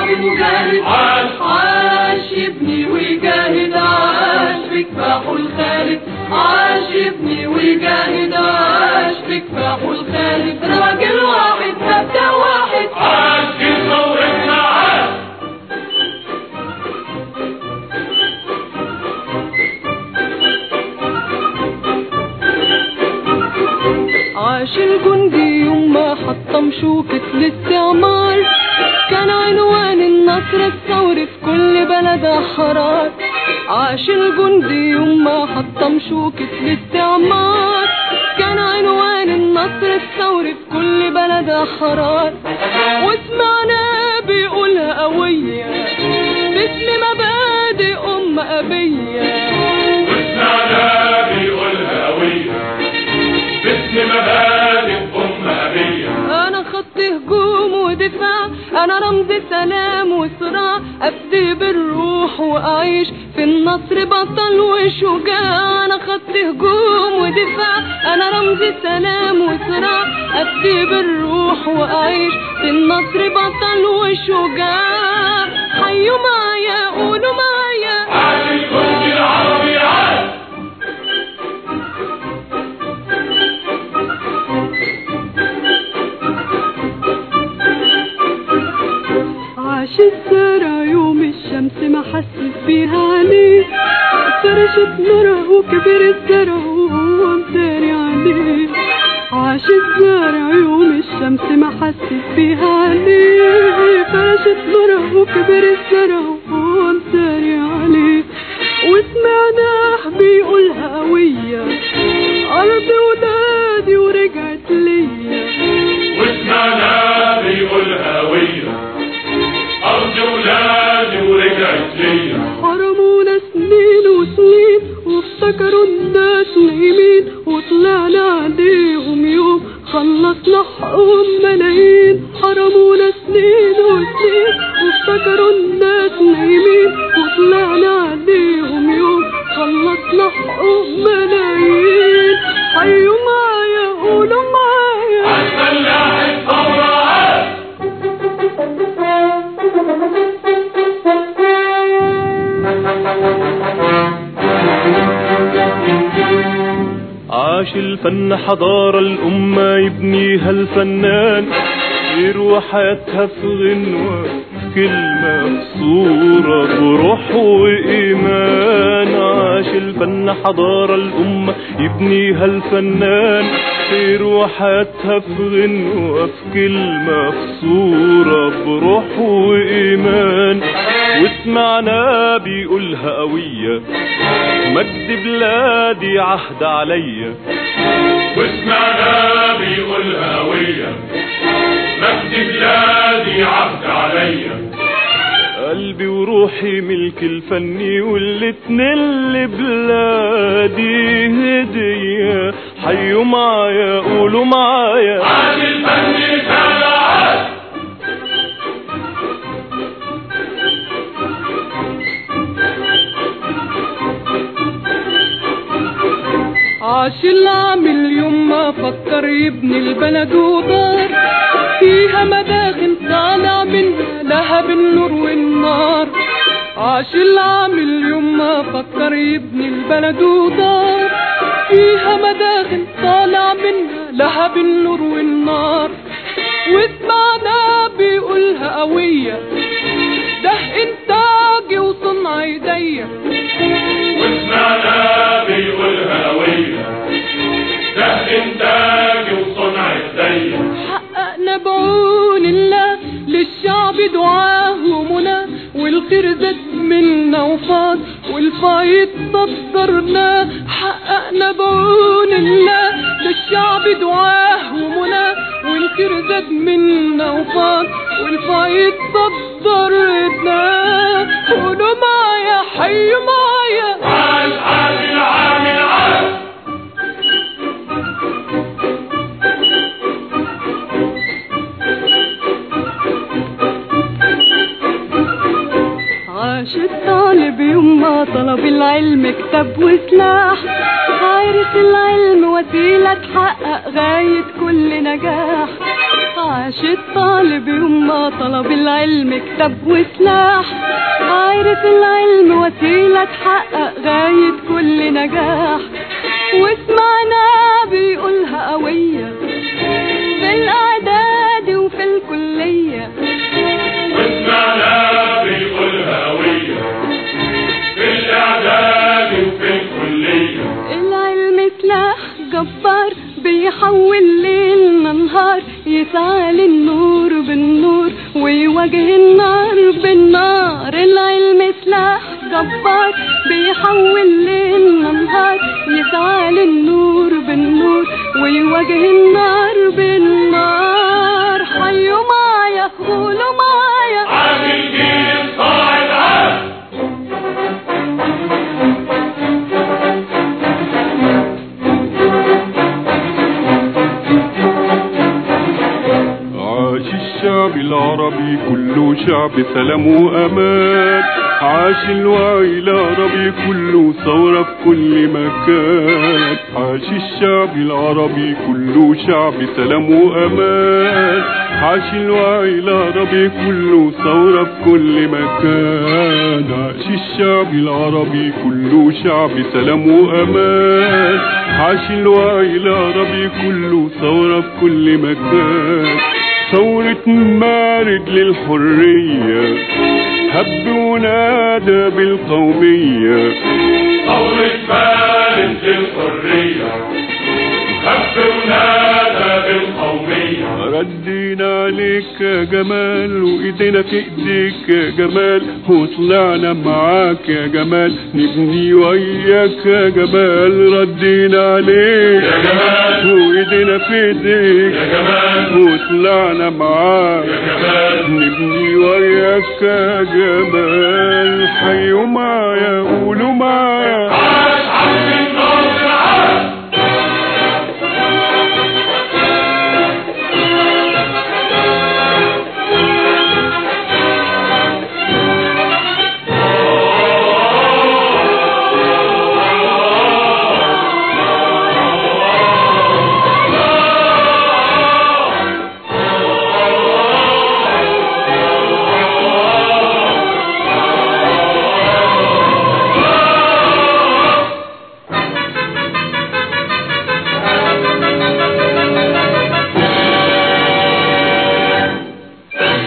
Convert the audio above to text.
راجل مجاهد عاش عاش ابني وجاهد عاش بكفاحه الخالد عاش ابني وجاهد عاش بكفاحه الخالد راجل واحد مبدأ واحد عاش في ثورتنا عاش عاش الجندي يوم ما حطم شوكة الاستعمار كان عنوان النصر الثوري في كل بلد أحرار عاش الجندي يوم ما حطم شوكة الاستعمار كان عنوان النصر الثوري في كل بلد أحرار وسمعنا بيقولها قوية باسم مبادئ أم أبية وسمعنا بيقولها قوية باسم مبادئ أم أبية انا خط هجوم ودفاع انا رمز سلام وصراع افدي بالروح واعيش في النصر بطل وشجاع انا خط هجوم ودفاع انا رمز سلام وصراع افدي بالروح واعيش في النصر بطل وشجاع حيوا معايا قولوا معايا عاش الجندي العربي عاش عاش الزرع يوم الشمس ما حسس بيها عليه فرشت نوره وكبر الزرع وهو مداري عليه عاش الزرع يوم الشمس ما حسس بيها عليه فرشت نوره وكبر الزرع وهو مداري عليه وسمعناه بيقولها قوية أرض ولادي ورجعت ليا وسمعنا بيقولها قوية أرض ولادي ورجعت ليا حرمونا سنين وسنين وافتكروا الناس نايمين وطلعنا عليهم يوم خلصنا حقهم ملايين حرمونا سنين وسنين وافتكروا الناس نايمين وطلعنا عليهم يوم خلصنا حقهم ملايين حيوا معايا قولوا معايا عاش فلاح الثورة عاش عاش الفن حضارة الأمة يبنيها الفنان يروى حياتها في غنوة كلمة مقصورة بروح وإيمان عاش الفن حضارة الأمة يبنيها الفنان يروى حياتها في غنوة في كلمة مقصورة بروح وإيمان واسمعنا بيقولها قوية مجد بلادي عهد عليا وسمعنا بيقولها قوية مجد بلادي عهد عليا قلبي وروحي ملك الفني والاتنين لبلادي هدية حيوا معايا قولوا معايا عاش الفن رسالة عاش عاش العامل يوم ما فكر يبني البلد ودار فيها مداخل طالع منها لهب النور والنار عاش العامل يوم ما فكر يبني البلد ودار فيها مداخل طالع منها لهب النور والنار واسمعنا بيقولها قوية ده انتاجي وصنع ايديا وسمعنا بيقولها قوية ده إنتاجي وصنع إيديا حققنا بعون الله للشعب دعاه ومنى والخير زاد منا وفاض والفايض صدرناه حققنا بعون الله للشعب دعاه ومنى والخير زاد منا وفاض والفايض صدرناه قولوا معايا حيوا معايا عاش عاش العامل عاش عاش الطالب يوم ما طلب العلم كتاب وسلاح عارف العلم وسيلة تحقق غاية كل نجاح عاش الطالب يوم ما طلب العلم كتاب وسلاح عارف العلم وسيلة تحقق غاية كل نجاح وسمعنا بيقولها قوية في الإعداد وفي الكلية واسمعنا بيقولها قوية في الإعداد وفي الكلية العلم سلاح جبار بيحول ليلنا نهار يسعى للنور بالنور ويواجه النار بالنار العلم سلاح جبار بيحول ليلنا نهار يسعى للنور بالنور ويواجه النار بالنار حيوا معايا قولوا معايا عامل جيل صاعد عاد عاش الشعب العربي كله شعب سلام وأمان عاش الوعي العربي كله ثورة في كل مكان عاش الشعب العربي كله شعب سلام وأمان عاش الوعي العربي كله ثورة في كل مكان عاش الشعب العربي كله شعب سلام وأمان عاش الوعي العربي كله ثورة في كل مكان ثورة مارد للحرية هب ونادى بالقومية ثورة فارس للحرية خف ونادى بالقومية ردينا عليك يا جمال وايدينا في ايديك يا جمال وطلعنا معاك يا جمال نبني وياك يا جمال ردينا عليك يا جمال وايدينا في ايديك يا جمال وطلعنا معاك يا جمال نبني وياك يا جمال حيوا معايا قولوا معايا